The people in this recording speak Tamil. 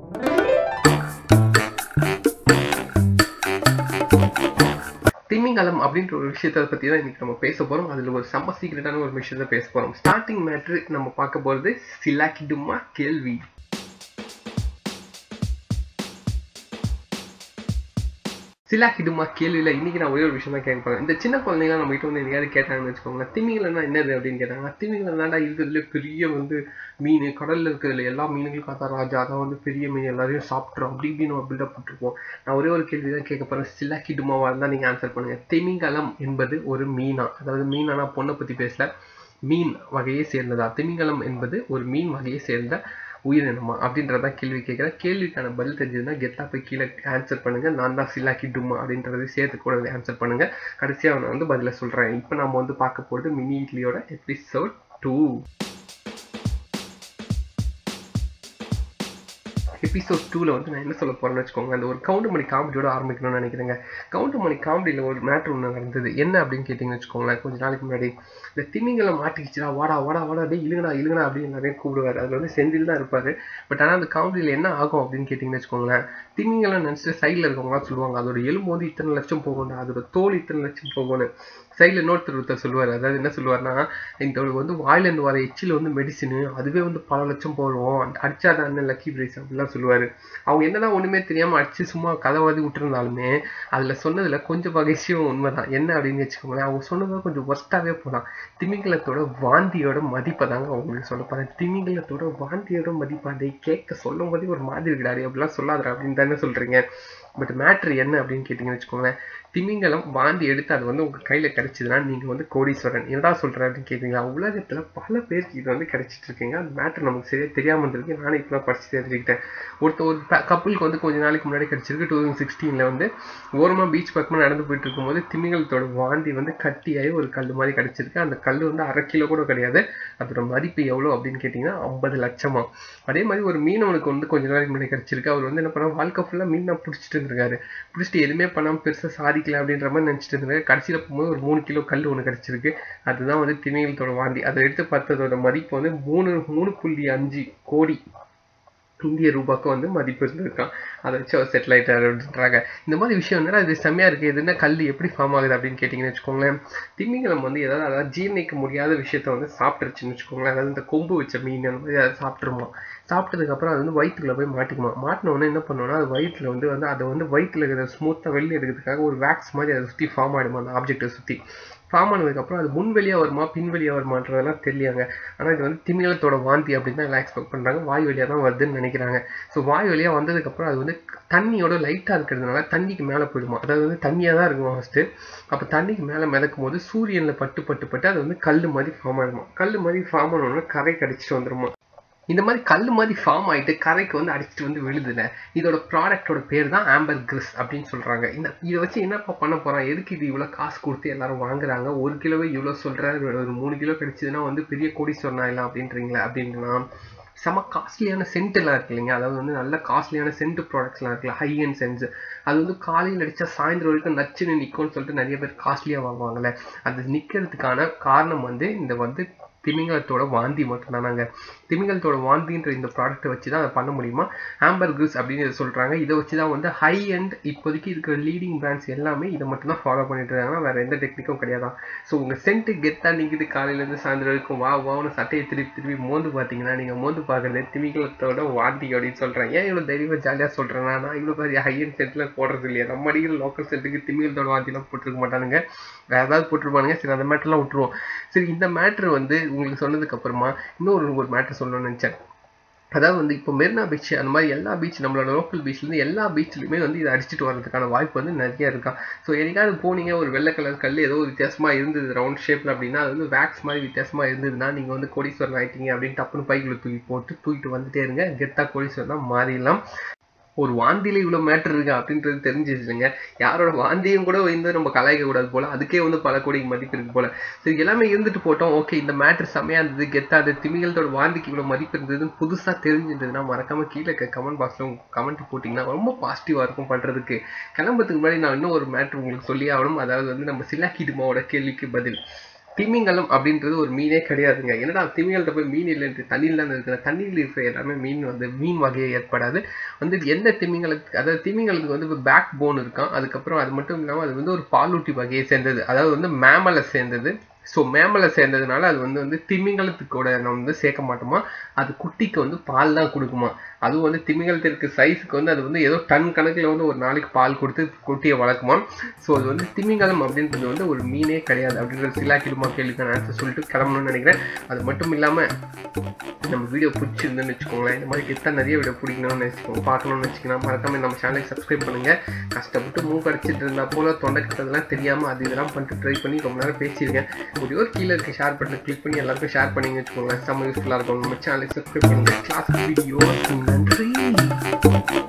திமிங்கலம் அப்படின்ற ஒரு விஷயத்தை பற்றி தான் இன்னைக்கு நம்ம பேச போகிறோம் அதில் ஒரு செம்ம சீக்ரெட்டான ஒரு விஷயத்த பேச போகிறோம் ஸ்டார்டிங் மேட்ரு நம்ம பார்க்க போகிறது சிலாக்கிடுமா கேள்வி சிலாக்கிடுமா கேள்வியில் இன்னைக்கு நான் ஒரே ஒரு விஷயம் தான் கேட்க போகிறேன் இந்த சின்ன குழந்தைங்க நம்ம கிட்ட வந்து எங்கேயாவது கேட்டாங்கன்னு வச்சுக்கோங்களேன் திமிங்கலன்னா என்னது அப்படின்னு கேட்டாங்க திமிங்கலம் தாண்டா இருக்கிறதுல பெரிய வந்து மீன் கடலில் இருக்கிறதுல எல்லா மீன்களும் காத்தா ராஜா அதான் வந்து பெரிய மீன் எல்லாரையும் சாப்பிட்றோம் அப்படி இப்படின்னு நம்ம பில்டப் பண்ணிருப்போம் நான் ஒரே ஒரு கேள்வி தான் கேட்க போகிறேன் சிலாக்கிடுமாவாக இருந்தால் நீங்கள் ஆன்சர் பண்ணுங்கள் திமிங்கலம் என்பது ஒரு மீனா அதாவது மீனானா பொண்ணை பற்றி பேசல மீன் வகையை சேர்ந்ததா திமிங்கலம் என்பது ஒரு மீன் வகையை சேர்ந்த உயிரினமா அப்படின்றதான் கேள்வி கேட்குறேன் கேள்விக்கான பதில் தெரிஞ்சதுன்னா கெத்தா போய் கீழே ஆன்சர் பண்ணுங்க நான் தான் சில்லாக்கி டுமா அப்படின்றத சேர்த்து கூட ஆன்சர் பண்ணுங்க கடைசியாக நான் வந்து பதில சொல்றேன் இப்போ நம்ம வந்து பார்க்க போகிறது மினி இட்லியோட எபிசோட் டூ எபிசோட் டூவில் வந்து நான் என்ன சொல்ல போகிறேன்னு வச்சுக்கோங்க அந்த ஒரு கவுண்டர் மணி காமெடியோட ஆரம்பிக்கணும்னு நினைக்கிறேங்க கவுண்டர் மணி காமெடியில் ஒரு மேட்ரு ஒன்று நடந்தது என்ன அப்படின்னு கேட்டிங்கன்னு வச்சுக்கோங்களேன் கொஞ்ச நாளைக்கு முன்னாடி இந்த திமிங்களை மாட்டிக்கிச்சுடா வாடா வாடா வாடா டே இழுங்கடா இழுங்கடா அப்படின்னு நிறைய கூப்பிடுவார் அதில் வந்து செந்தில் தான் இருப்பார் பட் ஆனால் அந்த காமெடியில் என்ன ஆகும் அப்படின்னு கேட்டிங்கன்னு வச்சுக்கோங்களேன் திமிங்கெல்லாம் நினச்சிட்டு சைடில் இருக்கவங்களாம் சொல்லுவாங்க அதோட எலும்பு வந்து இத்தனை லட்சம் போகணும் அதோட தோல் இத்தனை லட்சம் போகணும் சைடில் இன்னொருத்தர் ஒருத்தர் சொல்லுவார் அதாவது என்ன சொல்லுவார்னா இந்த வந்து வாயிலேருந்து வர எச்சில் வந்து மெடிசின் அதுவே வந்து பல லட்சம் போடுவோம் அடிச்சாதான் லக்கி பிரைஸ் அப்படிலாம் சொல்லுவார் அவங்க என்னதான் ஒன்றுமே தெரியாமல் அடிச்சு சும்மா கதவாதி விட்டுருந்தாலுமே அதில் சொன்னதில் கொஞ்சம் வகைசியம் உண்மைதான் என்ன அப்படின்னு வச்சுக்கோங்களேன் அவங்க சொன்னதாக கொஞ்சம் ஒர்ஸ்ட்டாகவே போகலாம் திமிங்கலத்தோட வாந்தியோட மதிப்பை தாங்க அவங்களுக்கு சொல்ல போகிறேன் திமிங்கலத்தோட வாந்தியோட மதிப்பு அதை கேட்க சொல்லும் போதே ஒரு மாதிரி இருக்கிறாரு அப்படிலாம் சொல்லாதரா அப்படின்னு தானே சொல்கிறீங்க பட் மேட்ரு என்ன அப்படின்னு கேட்டிங்கன்னு வச்சுக்கோங்களேன் திமிங்கலம் வாந்தி எடுத்து அது வந்து உங்கள் கையில் கிடைச்சதுன்னா நீங்கள் வந்து கோடீஸ்வரன் என்னடா சொல்கிறேன் அப்படின்னு கேட்குறீங்களா உலகத்தில் பல பேருக்கு இது வந்து கிடைச்சிட்டு இருக்குங்க அந்த மேட்ரு நமக்கு சரியாக தெரியாமல் இருந்திருக்கு நானே இப்போ படிச்சு தெரிஞ்சுக்கிட்டேன் ஒருத்தர் ஒரு கப்பலுக்கு வந்து கொஞ்ச நாளைக்கு முன்னாடி கிடைச்சிருக்கு டூ தௌசண்ட் சிக்ஸ்டீனில் வந்து ஓரமாக பீச் பக்கமாக நடந்து போயிட்டு இருக்கும்போது திமிங்கலத்தோட வாந்தி வந்து கட்டியாகி ஒரு கல் மாதிரி கிடைச்சிருக்கு அந்த கல் வந்து அரை கிலோ கூட கிடையாது அதோட மதிப்பு எவ்வளோ அப்படின்னு கேட்டிங்கன்னா ஐம்பது லட்சமா அதே மாதிரி ஒரு மீனவனுக்கு வந்து கொஞ்ச நாளைக்கு முன்னாடி கிடைச்சிருக்கு அவர் வந்து என்ன பண்ணா வாழ்க்கை ஃபுல்லாக மீன் தான் பிடிச்சிட்டு இருந்திருக்காரு பிடிச்சிட்டு எதுவுமே பண்ணாமல் பெருசாக சாதிக்கல அப்படின்ற மாதிரி நினச்சிட்டு இருந்தாரு கடைசியில் போகும்போது ஒரு மூணு கிலோ கல் ஒன்று கிடச்சிருக்கு அதுதான் வந்து திமிங்கலத்தோட வாந்தி அதை எடுத்து பார்த்ததோட மதிப்பு வந்து மூணு மூணு புள்ளி அஞ்சு கோடி இந்திய ரூபாய்க்கு வந்து மதிப்பு இருந்திருக்கான் அதை வச்சு அவர் செட்டில் ஆகிட்டார் அப்படின்றாங்க இந்த மாதிரி விஷயம் என்னடா இது செம்மையாக இருக்குது இது என்ன கல் எப்படி ஃபார்ம் ஆகுது அப்படின்னு கேட்டிங்கன்னு வச்சுக்கோங்களேன் திமிங்கலம் வந்து ஏதாவது அதாவது ஜீர்ணிக்க முடியாத விஷயத்த வந்து சாப்பிட்டுருச்சுன்னு வச்சுக்கோங்களேன் அதாவது இந்த கொம்பு வச்ச மீன் அந்த மாதிரி அதை சாப்பிட்ருமா சாப்பிட்டதுக்கப்புறம் அது வந்து வயிற்றுல போய் மாட்டிக்குமா மாட்டின உடனே என்ன பண்ணுவோம்னா அது வயிற்றுல வந்து வந்து அதை வந்து வயிற்றுல இருக்கிற ஸ்மூத்தாக வெளியே எடுக்கிறதுக்காக ஒரு வேக்ஸ் மாதிரி அதை சுற்றி ஃபார்ம் ஆகிடுமா அந்த ஆப்ஜெக்டை சுற்றி ஃபார்ம் ஆனதுக்கப்புறம் அது முன் வழியாக வருமா பின் வழியாக வருமான்றதெல்லாம் தெரியலையாங்க ஆனால் இது வந்து திமிங்கலத்தோட வாந்தி அப்படின்னு தான் எல்லாம் எக்ஸ்பெக்ட் பண்ணுறாங்க வாய் வழியாக தான் வருதுன்னு நினைக்கிறாங்க ஸோ வாய் வழியாக வந்ததுக்கப்புறம் அது வந்து தண்ணியோட லைட்டாக இருக்கிறதுனால தண்ணிக்கு மேலே போயிடுமா அதாவது வந்து தண்ணியாக தான் இருக்குமா ஃபஸ்ட்டு அப்போ தண்ணிக்கு மேலே மிதக்கும் போது சூரியனில் பட்டு பட்டு பட்டு அது வந்து கல் மாதிரி ஃபார்ம் ஆகிடுமா கல் மாதிரி ஃபார்ம் ஆனோடனே கரை கடிச்சிட்டு வந்துடுமா இந்த மாதிரி கல் மாதிரி ஃபார்ம் ஆகிட்டு கரைக்கு வந்து அடிச்சுட்டு வந்து விழுதுல இதோட ப்ராடக்டோட பேர் தான் ஆம்பர் கிறிஸ் அப்படின்னு சொல்கிறாங்க இந்த இதை வச்சு என்னப்பா பண்ண போகிறான் எதுக்கு இது இவ்வளோ காசு கொடுத்து எல்லாரும் வாங்குறாங்க ஒரு கிலோவே இவ்வளோ சொல்கிறாரு ஒரு மூணு கிலோ கிடைச்சதுன்னா வந்து பெரிய கோடீஸ்வரன் ஆயிடலாம் அப்படின்றீங்களா அப்படின்னா செம காஸ்ட்லியான சென்ட் எல்லாம் இருக்கு இல்லைங்க அதாவது வந்து நல்ல காஸ்ட்லியான சென்ட் ப்ராடக்ட்ஸ்லாம் இருக்குல்ல ஹை அண்ட் சென்ஸ் அது வந்து காலையில் அடித்தா சாயந்தரம் வரைக்கும் நச்சுன்னு நிற்கும்னு சொல்லிட்டு நிறைய பேர் காஸ்ட்லியாக வாங்குவாங்கல்ல அது நிற்கிறதுக்கான காரணம் வந்து இந்த வந்து திமிங்கலத்தோட வாந்தி மட்டும்தானாங்க திமிங்கலத்தோட வாந்தின்ற இந்த ப்ராடக்ட்டை வச்சு தான் அதை பண்ண முடியுமா ஆம்பர் கிரிஸ் அப்படின்னு இதை சொல்கிறாங்க இதை வச்சு தான் வந்து ஹை அண்ட் இப்போதைக்கு இருக்கிற லீடிங் பிராண்ட்ஸ் எல்லாமே இதை மட்டும் தான் ஃபாலோ பண்ணிட்டு இருக்காங்கன்னா வேறு எந்த டெக்னிக்கும் கிடையாதான் ஸோ உங்கள் சென்ட்டு கெத்தாக நிற்குது காலையிலேருந்து சாயந்தரம் வரைக்கும் வா வான்னு சட்டையை திருப்பி திருப்பி மோந்து பார்த்தீங்கன்னா நீங்கள் மோந்து பார்க்குறது திமிங்கலத்தோட வாந்தி அப்படின்னு சொல்கிறேன் ஏன் இவ்வளோ தைரியமாக ஜாலியாக சொல்கிறேன்னா நான் இவ்வளோ பெரிய ஹை அண்ட் சென்ட்டில் போடுறது இல்லையா நம்ம அடிக்கிற லோக்கல் சென்ட்டுக்கு திமிங்கலத்தோட வாந்திலாம் போட்டிருக்க மாட்டானுங்க வேறு ஏதாவது போட்டிருப்பானுங்க சரி அந்த மேட்டர்லாம் விட்டுருவோம் சரி இந்த மேட்ரு வந்து உங்களுக்கு சொன்னதுக்கு அப்புறமா இன்னொரு ஒரு மேட்ரு சொல்லணும்னு நினச்சேன் அதாவது வந்து இப்போ மெரினா பீச் அந்த மாதிரி எல்லா பீச் நம்மளோட லோக்கல் பீச்லேருந்து எல்லா பீச்லையுமே வந்து இதை அடிச்சுட்டு வரதுக்கான வாய்ப்பு வந்து நிறைய இருக்கா ஸோ என்னைக்காவது போனீங்க ஒரு வெள்ளை கலர் கல் ஏதோ ஒரு வித்தியாசமாக இருந்தது ரவுண்ட் ஷேப்பில் அப்படின்னா அது வந்து வேக்ஸ் மாதிரி வித்தியாசமாக இருந்ததுன்னா நீங்கள் வந்து கோடீஸ்வரன் ஆகிட்டீங்க அப்படின்னு டப்புன்னு பைக்கில் தூக்கி போட்டு தூக்கிட்டு வந்துட்டே இருங்க கெத்தா கோடீஸ்வரன் மாறிடலாம் ஒரு வாந்தியில இவ்வளோ மேட்டர் இருக்கு அப்படின்றது தெரிஞ்சிச்சுங்க யாரோட வாந்தியும் கூட வந்து நம்ம கலாய்க்க கூடாது போல அதுக்கே வந்து பல கோடிக்கு மதிப்பு இருக்கு போல சரி எல்லாமே இருந்துட்டு போட்டோம் ஓகே இந்த மேட்டர் செம்மையா இருந்தது கெத்தாது திமிங்கலத்தோட வாந்திக்கு இவ்வளோ மதிப்பு இருந்ததுன்னு புதுசாக தெரிஞ்சிருந்ததுன்னா மறக்காம கீழே கமெண்ட் பாக்ஸில் கமெண்ட் போட்டிங்கன்னா ரொம்ப பாசிட்டிவாக இருக்கும் பண்ணுறதுக்கு கிளம்புறதுக்கு முன்னாடி நான் இன்னும் ஒரு மேட்ரு உங்களுக்கு சொல்லி ஆகணும் அதாவது வந்து நம்ம சிலாக்கிடுமாவோட கேள்விக்கு பதில் திமிங்கலம் அப்படின்றது ஒரு மீனே கிடையாதுங்க என்னடா திமிங்கலத்தை போய் மீன் இல்லைன்ட்டு தண்ணியில் தான் இருக்கிற தண்ணியில் இருக்கிற எல்லாமே மீன் வந்து மீன் வகையை ஏற்படாது வந்து எந்த திமிங்கலத்துக்கு அதாவது திமிங்கலத்துக்கு வந்து பேக் போன் இருக்கான் அதுக்கப்புறம் அது மட்டும் இல்லாமல் அது வந்து ஒரு பாலூட்டி வகையை சேர்ந்தது அதாவது வந்து மேமலை சேர்ந்தது ஸோ மேமலை சேர்ந்ததுனால அது வந்து வந்து திமிங்கலத்துக்கூட நம்ம வந்து சேர்க்க மாட்டோமா அது குட்டிக்கு வந்து பால் தான் கொடுக்குமா அதுவும் வந்து திமிங்கலத்திற்கு சைஸுக்கு வந்து அது வந்து ஏதோ டன் கணக்கில் வந்து ஒரு நாளைக்கு பால் கொடுத்து குட்டியை வளர்க்குமா ஸோ அது வந்து திமிங்கலம் அப்படின்றது வந்து ஒரு மீனே கிடையாது அப்படின்ற சிலாக்கிடுமா கேள்விக்கான ஆன்சர் சொல்லிட்டு கிளம்பணும்னு நினைக்கிறேன் அது மட்டும் இல்லாமல் நம்ம வீடியோ பிடிச்சிருந்துன்னு வச்சுக்கோங்களேன் இந்த மாதிரி எத்தனை நிறைய வீடியோ பிடிக்கணும்னு வச்சுக்கோங்க பார்க்கணும்னு வச்சுக்கலாம் மறக்காம நம்ம சேனலுக்கு சப்ஸ்கிரைப் பண்ணுங்க கஷ்டப்பட்டு மூவ் அடிச்சிட்டு இருந்தா போல தொண்டை கிட்டதெல்லாம் தெரியாமல் அது இதெல்லாம் பண்ணிட்டு ட்ரை பண்ணி ரொம்ப நேரம் பேசியிருக்கேன் ஒரே ஒரு கீழே இருக்க ஷேர் பட்டன் கிளிக் பண்ணி எல்லாருக்கும் ஷேர் பண்ணி வச்சுக்கோங்க செம்ம யூஸ்ஃபுல்லாக இருக்கும் நம்ம சேனலுக்கு சப்ஸ்கிரைப் பண்ணுங்க கிளாஸ் வீடியோ நன்றி